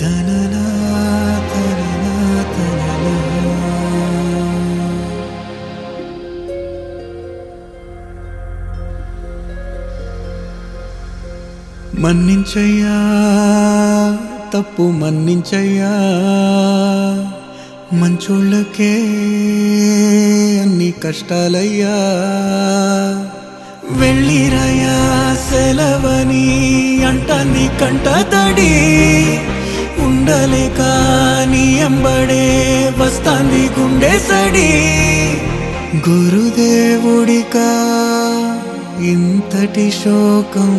తననా తననా తననా మన్నించయ్యా తప్పు మన్నించయ్యా మంచోళ్ళకే అన్ని కష్టాలయ్యా వెళ్ళిరయ్యా సెలవని అంటాంది కంట తడి ఉండలేక నీ ఎంబడే వస్తాంది గుండె సడి గురుదేవుడికా ఇంతటి శోకం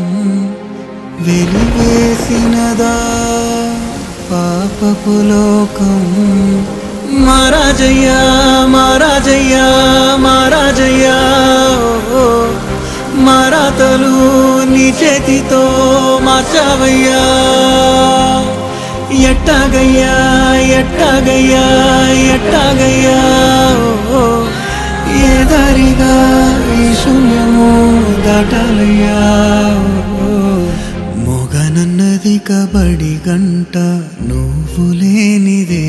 వెలివేసినదా పాపపు లోకం మహారాజయ్యా మహారాజయ్యా మహారాజయ్యా ఓ, మారాతలు నీ చేతితో మార్చావయ్యా ఎట్టాగయ్యా ఎట్టాగయ్యా ఎట్టాగయ్యా ఓ, ఏ దారిగా ఈ శూన్యము దాటాలయ్యా ఓ, మొగనన్నది కబడి గంట నువ్వు లేనిదే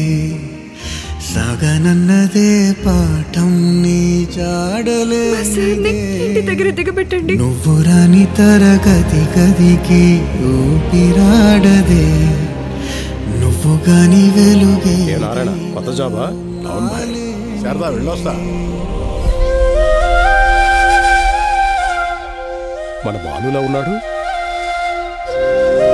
సగనన్నదే పాఠం నీ సార్ని ఇంటి చాడలే దగ్గర దిగబెట్టండి నువ్వు రాని తరగతి గదికి ఊపిరాడదే నువ్వు గాని వెలుగే ఏ నారాయణ కొత్త జాబా అవును భాయ్ శారదా వెళ్ళొస్తా మన బాలులా ఉన్నాడు